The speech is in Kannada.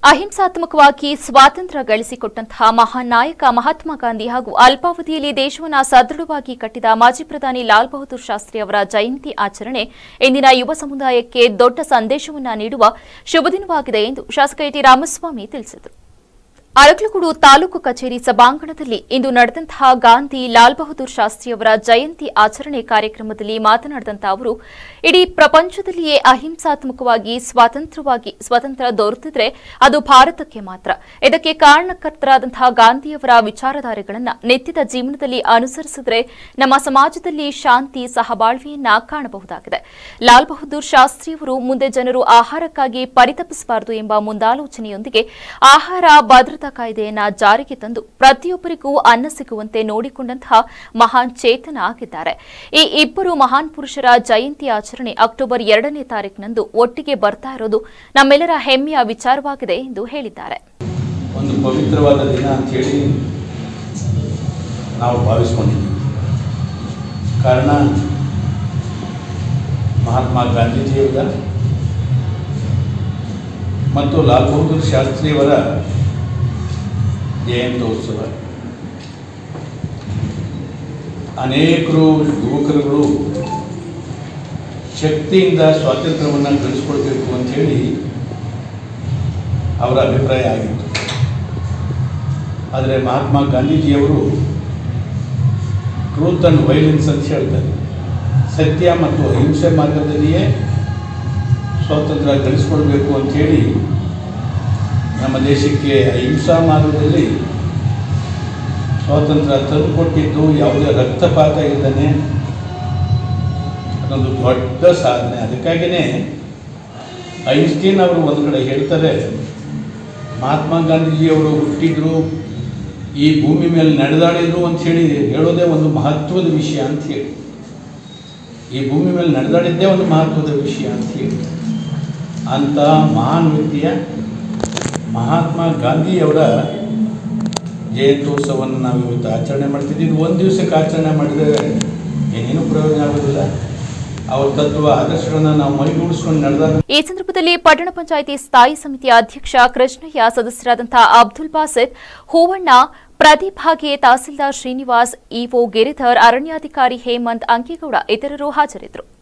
ಅಹಿಂಸಾತ್ಮಕವಾಗಿ ಸ್ವಾತಂತ್ರ್ಯ ಗಳಿಸಿಕೊಟ್ಟಂತಹ ಮಹಾನ್ ನಾಯಕ ಮಹಾತ್ಮ ಗಾಂಧಿ ಹಾಗೂ ಅಲ್ಪಾವಧಿಯಲ್ಲಿ ದೇಶವನ್ನು ಸದೃಢವಾಗಿ ಕಟ್ಟಿದ ಮಾಜಿ ಪ್ರಧಾನಿ ಲಾಲ್ ಬಹದ್ದೂರ್ ಶಾಸ್ತ್ರಿ ಅವರ ಜಯಂತಿ ಆಚರಣೆ ಇಂದಿನ ಯುವ ಸಮುದಾಯಕ್ಕೆ ದೊಡ್ಡ ಸಂದೇಶವನ್ನು ನೀಡುವ ಶುಭ ದಿನವಾಗಿದೆ ಎಂದು ಶಾಸಕ ಎಟಿ ರಾಮಸ್ವಾಮಿ ತಿಳಿಸಿದರು ಅರಕಲಗೂಡು ತಾಲೂಕು ಕಚೇರಿ ಸಭಾಂಗಣದಲ್ಲಿ ಇಂದು ನಡೆದಂತಹ ಗಾಂಧಿ ಲಾಲ್ ಬಹದ್ದೂರ್ ಶಾಸ್ತ್ರಿ ಅವರ ಜಯಂತಿ ಆಚರಣೆ ಕಾರ್ಯಕ್ರಮದಲ್ಲಿ ಮಾತನಾಡಿದಂಥ ಅವರು ಇಡೀ ಪ್ರಪಂಚದಲ್ಲಿಯೇ ಅಹಿಂಸಾತ್ಮಕವಾಗಿ ಸ್ವಾತಂತ್ರ್ಯವಾಗಿ ಸ್ವಾತಂತ್ರ್ಯ ದೊರೆತಿದ್ರೆ ಅದು ಭಾರತಕ್ಕೆ ಮಾತ್ರ ಇದಕ್ಕೆ ಕಾರಣಕರ್ತರಾದಂತಹ ಗಾಂಧಿಯವರ ವಿಚಾರಧಾರೆಗಳನ್ನು ನಿತ್ಯದ ಜೀವನದಲ್ಲಿ ಅನುಸರಿಸಿದ್ರೆ ನಮ್ಮ ಸಮಾಜದಲ್ಲಿ ಶಾಂತಿ ಸಹಬಾಳ್ವೆಯನ್ನ ಕಾಣಬಹುದಾಗಿದೆ ಲಾಲ್ ಬಹದ್ದೂರ್ ಶಾಸ್ತ್ರಿಯವರು ಮುಂದೆ ಜನರು ಆಹಾರಕ್ಕಾಗಿ ಪರಿತಪಿಸಬಾರದು ಎಂಬ ಮುಂದಾಲೋಚನೆಯೊಂದಿಗೆ ಆಹಾರ ಭದ್ರತಾ ಕಾಯ್ದೆಯನ್ನ ಜಾರಿಗೆ ತಂದು ಪ್ರತಿಯೊಬ್ಬರಿಗೂ ಅನ್ನ ಸಿಗುವಂತೆ ನೋಡಿಕೊಂಡಂತಹ ಮಹಾನ್ ಚೇತನ ಆಗಿದ್ದಾರೆ ಈ ಇಬ್ಬರು ಮಹಾನ್ ಪುರುಷರ ಜಯಂತಿ ಆಚರಣೆ ಅಕ್ಟೋಬರ್ ಎರಡನೇ ತಾರೀಕಿನಂದು ಒಟ್ಟಿಗೆ ಬರ್ತಾ ಇರೋದು ನಮ್ಮೆಲ್ಲರ ಹೆಮ್ಮೆಯ ವಿಚಾರವಾಗಿದೆ ಎಂದು ಹೇಳಿದ್ದಾರೆ ಒಂದು ಪವಿತ್ರವಾದ ದಿನ ಅಂಥೇಳಿ ನಾವು ಭಾವಿಸ್ಕೊಂಡಿದ್ದೀವಿ ಕಾರಣ ಮಹಾತ್ಮ ಗಾಂಧೀಜಿಯವರ ಮತ್ತು ಲಾಲ್ ಬಹದ್ದೂರ್ ಶಾಸ್ತ್ರಿಯವರ ಜಯಂತ್ಯೋತ್ಸವ ಅನೇಕರು ಯುವಕರುಗಳು ಶಕ್ತಿಯಿಂದ ಸ್ವಾತಂತ್ರ್ಯವನ್ನು ಗಳಿಸ್ಕೊಳ್ಬೇಕು ಅಂಥೇಳಿ ಅವರ ಅಭಿಪ್ರಾಯ ಆಗಿತ್ತು ಆದರೆ ಮಹಾತ್ಮ ಗಾಂಧೀಜಿಯವರು ಟ್ರೂತ್ ಆ್ಯಂಡ್ ವೈಲೆನ್ಸ್ ಅಂತ ಹೇಳ್ತಾರೆ ಸತ್ಯ ಮತ್ತು ಅಹಿಂಸೆ ಮಾರ್ಗದಲ್ಲಿಯೇ ಸ್ವಾತಂತ್ರ್ಯ ಗಳಿಸ್ಕೊಳ್ಬೇಕು ಅಂಥೇಳಿ ನಮ್ಮ ದೇಶಕ್ಕೆ ಅಹಿಂಸಾ ಮಾರ್ಗದಲ್ಲಿ ಸ್ವಾತಂತ್ರ್ಯ ತಂದುಕೊಟ್ಟಿದ್ದು ಯಾವುದೇ ರಕ್ತಪಾತ ಇಲ್ಲದೇ ಅದೊಂದು ದೊಡ್ಡ ಸಾಧನೆ ಅದಕ್ಕಾಗಿಯೇ ಐನ್ಸ್ಟೀನ್ ಅವರು ಒಂದು ಕಡೆ ಹೇಳ್ತಾರೆ ಮಹಾತ್ಮ ಗಾಂಧೀಜಿಯವರು ಹುಟ್ಟಿದ್ರು ಈ ಭೂಮಿ ಮೇಲೆ ನಡೆದಾಡಿದ್ರು ಅಂತ ಹೇಳಿ ಹೇಳೋದೇ ಒಂದು ಮಹತ್ವದ ವಿಷಯ ಅಂತ ಹೇಳಿ ಈ ಭೂಮಿ ಮೇಲೆ ನಡೆದಾಡಿದ್ದೇ ಒಂದು ಮಹತ್ವದ ವಿಷಯ ಅಂತ ಹೇಳಿ ಅಂಥ ಮಹಾನ್ ವ್ಯಕ್ತಿಯ ಮಹಾತ್ಮ ಗಾಂಧಿಯವರ ಜಯಂತ್ಯೋತ್ಸವವನ್ನು ನಾವು ಇವತ್ತು ಆಚರಣೆ ಮಾಡ್ತಿದ್ದೀವಿ ಇದು ಒಂದು ದಿವಸಕ್ಕೆ ಆಚರಣೆ ಮಾಡಿದರೆ ಏನೇನು ಪ್ರಯೋಜನ ಆಗೋದಿಲ್ಲ ಅವ್ರ ತತ್ವ ಆದರ್ಶಗಳನ್ನು ನಾವು ಮೈಗೂಡಿಸ್ಕೊಂಡು ನಡೆದಾಗ ಈ ಸಂದರ್ಭದಲ್ಲಿ ಪಟ್ಟಣ ಪಂಚಾಯಿತಿ ಸ್ಥಾಯಿ ಸಮಿತಿಯ ಅಧ್ಯಕ್ಷ ಕೃಷ್ಣಯ್ಯ ಸದಸ್ಯರಾದಂತಹ ಅಬ್ದುಲ್ ಬಾಸಿತ್ ಹೂವಣ್ಣ ಪ್ರದೀಪ್ ಹಾಗೆಯೇ ತಹಸೀಲ್ದಾರ್ ಶ್ರೀನಿವಾಸ್ ಇಒ ಗಿರಿಧರ್ ಅರಣ್ಯಾಧಿಕಾರಿ ಹೇಮಂತ್ ಅಂಕೇಗೌಡ ಇತರರು ಹಾಜರಿದ್ದರು